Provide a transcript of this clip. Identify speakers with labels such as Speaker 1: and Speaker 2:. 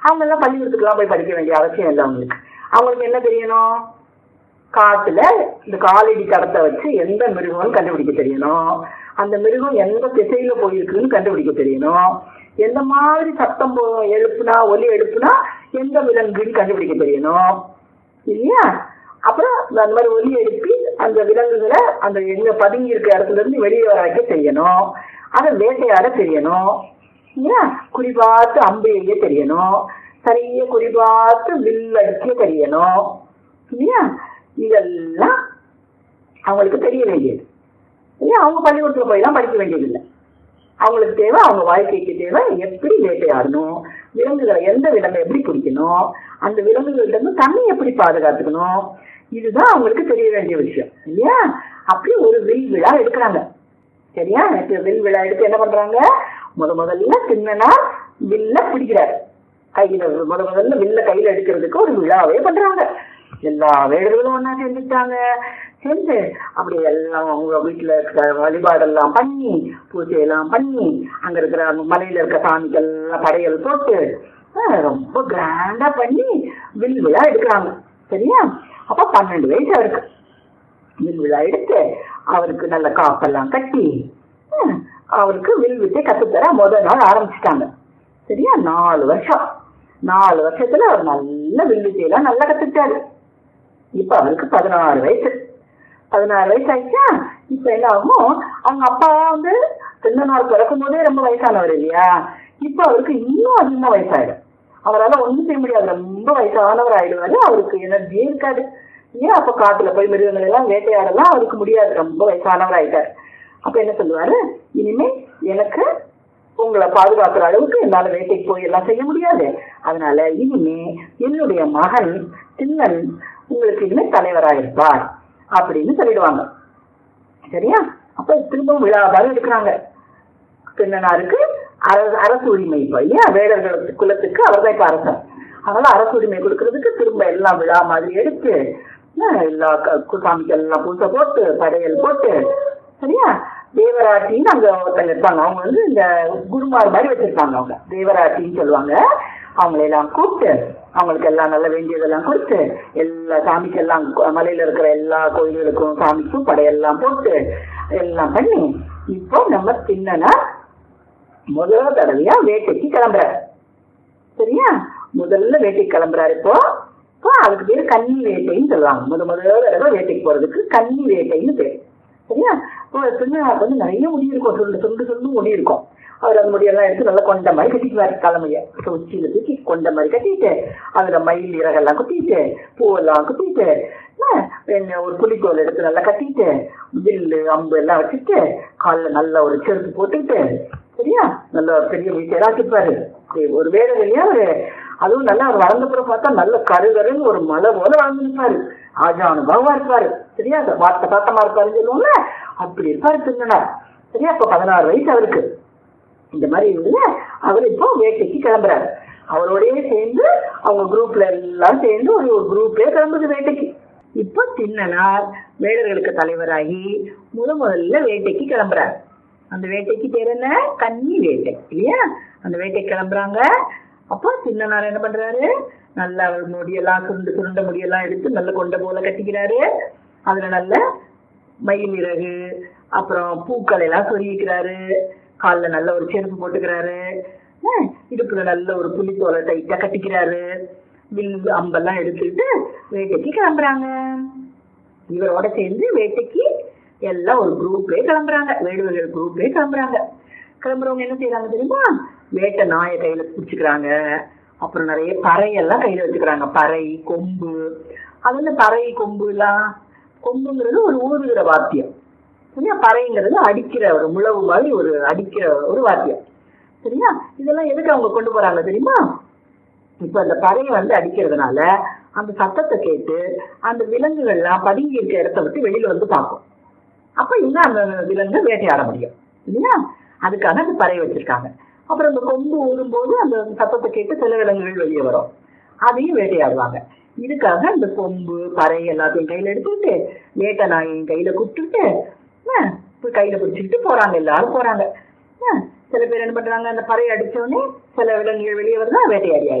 Speaker 1: அவங்க எல்லாம் பள்ளிக்கூடத்துக்குலாம் போய் படிக்க வேண்டிய அவசியம் இல்லை அவங்களுக்கு அவங்களுக்கு என்ன தெரியணும் காட்டுல இந்த காலடி தடத்தை வச்சு எந்த மிருகம்னு கண்டுபிடிக்க தெரியணும் அந்த மிருகம் எந்த திசையில போயிருக்குன்னு கண்டுபிடிக்க தெரியணும் எந்த மாதிரி சத்தம் போ- எழுப்புனா ஒலி எழுப்புனா எந்த விலங்குன்னு கண்டுபிடிக்க தெரியணும் இல்லையா அப்புறம் அந்த மாதிரி ஒலி எழுப்பி அந்த விலங்குகளை அந்த எங்க பதுங்கி இருக்க இடத்துல இருந்து வெளியே வர வைக்க தெரியணும் அதை வேட்டையாட தெரியணும் இல்லையா குறிபார்த்து அம்பு எய்ய தெரியணும் சரியா குறிபார்த்து வில் அடிக்க தெரியணும் இல்லையா இதெல்லாம் அவங்களுக்கு தெரிய வேண்டியது இல்லையா அவங்க பள்ளிக்கூடத்துல போயெல்லாம் படிக்க வேண்டியதில்லை அவங்களுக்கு தேவை அவங்க வாழ்க்கைக்கு தேவை எப்படி வேட்டையாடணும் விலங்குகளை எந்த விலங்கை எப்படி பிடிக்கணும் அந்த விலங்குகள்ட்ட இருந்து தண்ணி எப்படி பாதுகாத்துக்கணும் இதுதான் அவங்களுக்கு தெரிய வேண்டிய விஷயம் இல்லையா அப்படி ஒரு வில் விழா எடுக்கிறாங்க சரியா இப்ப வில் விழா எடுத்து என்ன பண்றாங்க முத முதல்ல சின்னனா வில்ல பிடிக்கிறாரு கையில முத முதல்ல வில்ல கையில எடுக்கிறதுக்கு ஒரு விழாவே பண்றாங்க எல்லா வேடர்களும் ஒண்ணா சேர்ந்துட்டாங்க சேர்ந்து அப்படி எல்லாம் அவங்க வீட்டுல இருக்க வழிபாடெல்லாம் பண்ணி பூஜையெல்லாம் பண்ணி அங்க இருக்கிற அந்த மலையில இருக்க சாமிகள் எல்லாம் படையல் போட்டு ஆஹ், ரொம்ப கிராண்டா பண்ணி வில் விழா எடுக்கிறாங்க சரியா அப்ப பன்னெண்டு வயசு அவருக்கு வில் விழா எடுத்து அவருக்கு நல்ல காப்பெல்லாம் கட்டி ஹம், அவருக்கு வில் வித்தை கத்துத்தர முதல் நாள் ஆரம்பிச்சிட்டாங்க சரியா நாலு வருஷம் நாலு வருஷத்துல அவர் நல்ல வில் வித்தையெல்லாம் நல்லா கத்துக்கிட்டாரு இப்ப அவருக்கு பதினாறு வயசு பதினாறு வயசு ஆயிடுச்சா இப்ப என்ன ஆகும் அவங்க அப்பா வந்து சின்ன நாள் பிறக்கும் போதே ரொம்ப வயசானவர் இல்லையா இப்ப அவருக்கு இன்னும் அதிகமா வயசாயிடும் அவரால் ஒண்ணும் செய்ய முடியாது ரொம்ப வயசானவர் ஆயிடுவாரு அவருக்கு எனர்ஜியே இருக்காது ஏன் அப்ப காட்டுல போய் மிருகங்கள் எல்லாம் வேட்டையாடலாம் அவருக்கு முடியாது ரொம்ப வயசானவர் ஆயிட்டார் அப்ப என்ன சொல்லுவாரு இனிமே எனக்கு உங்களை பாதுகாக்கிற அளவுக்கு என்னால வேட்டைக்கு போய் எல்லாம் செய்ய முடியாது அதனால இனிமே என்னுடைய மகன் சின்னன் உங்களுக்கு இனிமே தலைவராக இருப்பார் அப்படின்னு சொல்லிடுவாங்க சரியா அப்ப திரும்பவும் விழாவாக எடுக்கிறாங்க சின்னனாருக்கு அர- அரசு உரிமை இப்போ இல்லையா வேடர்களுக்கு குலத்துக்கு அவர் தான் இப்ப அரசர் அதனால அரசு உரிமை கொடுக்கறதுக்கு திரும்ப எல்லாம் விழா மாதிரி எடுத்து அஹ் எல்லா க- சாமிக்கு எல்லாம் பூசை போட்டு படையல் போட்டு சரியா தேவராட்டின்னு அங்க ஒருத்தங்க இருப்பாங்க அவங்க வந்து இந்த குருமார் மாதிரி வச்சிருப்பாங்க அவங்க தேவராட்டின்னு சொல்லுவாங்க அவங்களை எல்லாம் கூப்பிட்டு அவங்களுக்கு எல்லாம் நல்ல வேண்டியதெல்லாம் கொடுத்து எல்லா சாமிக்கு எல்லாம் கு- மலையில இருக்கிற எல்லா கோயில்களுக்கும் சாமிக்கும் படையெல்லாம் போட்டு எல்லாம் பண்ணி இப்போ நம்ம சின்னனா முதல் தடவையா வேட்டைக்கு கிளம்புறாரு சரியா முதல்ல வேட்டைக்கு கிளம்புறாரு இப்போ இப்போ அதுக்கு பேர் கன்னி வேட்டைன்னு சொல்லுவாங்க முத முதல் தடவை வேட்டைக்கு போறதுக்கு கன்னி வேட்டைன்னு பேர் சரியா இப்போ சின்னனாக்கு வந்து நிறைய முடி இருக்கும் சுருண்டு சுருண்டு சுருண்டு முடி இருக்கும் அவர் அந்த முடியெல்லாம் எடுத்து நல்லா கொண்ட மாதிரி கட்டிக்குவாரு தலைமைய உச்சியில தூக்கி கொண்ட மாதிரி கட்டிட்டு அதுல மயில் இறகெல்லாம் குத்திட்டு பூவெல்லாம் குத்திட்டு ஆஹ், என்ன ஒரு புலித்தோல் எடுத்து நல்லா கட்டிட்டு வில்லு அம்பு எல்லாம் வச்சுட்டு காலில் நல்ல ஒரு செருப்பு போட்டுக்கிட்டு சரியா நல்ல ஒரு பெரிய வீட்டராக்கிப்பாரு ஒரு வேட இல்லையா ஒரு அதுவும் நல்லா அவர் வளர்ந்தப்புறம் பார்த்தா நல்ல கருகருன்னு ஒரு மலை போல வளர்ந்துருப்பாரு ஆஜானுபாவா இருப்பாரு சரியா அந்த வார்த்தை தாத்தமா இருப்பாருன்னு சொல்லுவோம்ல அப்படி இருப்பாரு திருநனார் சரியா இப்ப பதினாறு வயசு அவருக்கு இந்த மாதிரி இருந்தது அவர் இப்போ வேட்டைக்கு கிளம்புறாரு அவரோடயே சேர்ந்து அவங்க குரூப்ல எல்லாம் சேர்ந்து ஒரு ஒரு குரூப்பே கிளம்புது வேட்டைக்கு இப்போ சின்னனார் வேடர்களுக்கு தலைவராகி முத முதல்ல வேட்டைக்கு கிளம்புறாரு அந்த வேட்டைக்கு பேர் என்ன கன்னி வேட்டை இல்லையா அந்த வேட்டைக்கு கிளம்புறாங்க அப்போ சின்னனார் என்ன பண்றாரு நல்லா அவர் முடியெல்லாம் சுருண்டு சுருண்ட முடியெல்லாம் எடுத்து நல்ல கொண்ட போல கட்டிக்கிறாரு அதுல நல்ல மயில் இறகு அப்புறம் பூக்களை எல்லாம் சொருகிக்கிறாரு காலில் நல்ல ஒரு செருப்பு போட்டுக்கிறாரு அஹ் இடுப்புல நல்ல ஒரு புலித்தோலை டைட்டா கட்டிக்கிறாரு வில் அம்பெல்லாம் எடுத்துக்கிட்டு வேட்டைக்கு கிளம்புறாங்க இவரோட சேர்ந்து வேட்டைக்கு எல்லாம் ஒரு குரூப்பே கிளம்புறாங்க வேடுவர்கள் குரூப்பே கிளம்புறாங்க கிளம்புறவங்க என்ன செய்யறாங்க தெரியுமா வேட்டை நாயை கையில பிடிச்சிக்கிறாங்க அப்புறம் நிறைய பறையெல்லாம் கையில வச்சுக்கிறாங்க பறை கொம்பு அது வந்து பறை கொம்பு எல்லாம் கொம்புங்கிறது ஒரு ஊதுகிற வாத்தியம் சரியா பறைங்கிறது அடிக்கிற ஒரு முழவு மாதிரி ஒரு அடிக்கிற ஒரு வாத்தியம் சரியா இதெல்லாம் எதுக்கு அவங்க கொண்டு போறாங்க தெரியுமா இப்ப அந்த பறையை வந்து அடிக்கிறதுனால அந்த சத்தத்தை கேட்டு அந்த விலங்குகள்லாம் பதுங்கி இருக்க இடத்த விட்டு வெளியில வந்து பார்க்கும் அப்ப இன்னும் அந்த விலங்கு வேட்டையாட முடியும் இல்லையா அதுக்காக அந்த பறை வச்சிருக்காங்க அப்புறம் இந்த கொம்பு ஊதும்போது அந்த சத்தத்தை கேட்டு சில விலங்குகள் வெளியே வரும் அதையும் வேட்டையாடுவாங்க இதுக்காக இந்த கொம்பு பறை எல்லாத்தையும் கையில எடுத்துக்கிட்டு வேட்டை நாயையும் கையில கூப்பிட்டுட்டு ஆஹ், போய் கையில பிடிச்சிக்கிட்டு போறாங்க எல்லாரும் போறாங்க ஆஹ், சில பேர் என்ன பண்றாங்க அந்த பறை அடிச்ச உடனே சில விலங்குகள் வெளியே வருதா வேட்டையாடி ஆயிடுது.